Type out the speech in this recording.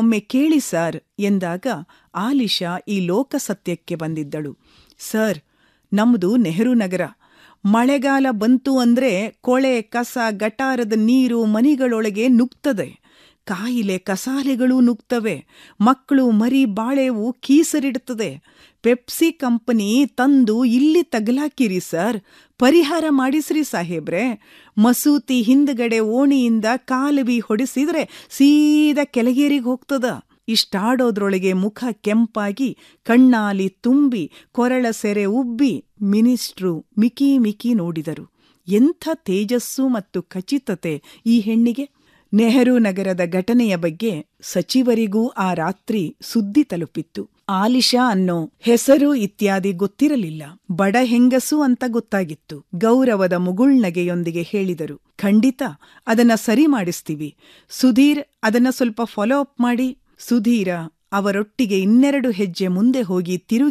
ಒಮ್ಮೆ ಕೇಳಿ ಸರ್ ಎಂದಾಗ ಆಲಿಶಾ ಈ ಲೋಕಸತ್ಯಕ್ಕೆ ಬಂದಿದ್ದಳು ಸರ್ ನಮ್ದು ನೆಹರು ನಗರ ಮಳೆಗಾಲ ಬಂತು ಅಂದ್ರೆ ಕೊಳೆ ಕಸ ಗಟಾರದ ನೀರು ಮನಿಗಳೊಳಗೆ ನುಗ್ತದೆ ಕಾಯಿಲೆ ಕಸಾಲೆಗಳು ನುಗ್ತವೆ ಮಕ್ಕಳು ಮರಿ ಬಾಳೆವು ಕೀಸರಿಡುತ್ತದೆ ಪೆಪ್ಸಿ ಕಂಪನಿ ತಂದು ಇಲ್ಲಿ ತಗಲಾಕಿರಿ ಸರ್ ಪರಿಹಾರ ಮಾಡಿಸ್ರಿ ಸಾಹೇಬ್ರೆ ಮಸೂತಿ ಹಿಂದ್ಗಡೆ ಓಣಿಯಿಂದ ಕಾಲುವಿ ಹೊಡಿಸಿದ್ರೆ ಸೀದಾ ಕೆಳಗೇರಿಗೆ ಹೋಗ್ತದ ಇಷ್ಟಾಡೋದ್ರೊಳಗೆ ಮುಖ ಕೆಂಪಾಗಿ ಕಣ್ಣಾಲಿ ತುಂಬಿ ಕೊರಳ ಸೆರೆ ಉಬ್ಬಿ ಮಿನಿಸ್ಟ್ರು ಮಿಕಿ ಮಿಕಿ ನೋಡಿದರು ಎಂಥ ತೇಜಸ್ಸು ಮತ್ತು ಖಚಿತತೆ ಈ ಹೆಣ್ಣಿಗೆ ನೆಹರು ನಗರದ ಘಟನೆಯ ಬಗ್ಗೆ ಸಚಿವರಿಗೂ ಆ ರಾತ್ರಿ ಸುದ್ದಿ ತಲುಪಿತ್ತು ಆಲಿಶಾ ಅನ್ನೋ ಹೆಸರು ಇತ್ಯಾದಿ ಗೊತ್ತಿರಲಿಲ್ಲ ಬಡ ಹೆಂಗಸು ಅಂತ ಗೊತ್ತಾಗಿತ್ತು ಗೌರವದ ಮುಗುಳ್ನಗೆಯೊಂದಿಗೆ ಹೇಳಿದರು ಖಂಡಿತ ಅದನ್ನ ಸರಿ ಮಾಡಿಸ್ತೀವಿ ಸುಧೀರ್ ಅದನ್ನ ಸ್ವಲ್ಪ ಫಾಲೋ ಅಪ್ ಮಾಡಿ ಸುಧೀರ ಅವರೊಟ್ಟಿಗೆ ಇನ್ನೆರಡು ಹೆಜ್ಜೆ ಮುಂದೆ ಹೋಗಿ ತಿರುಗಿ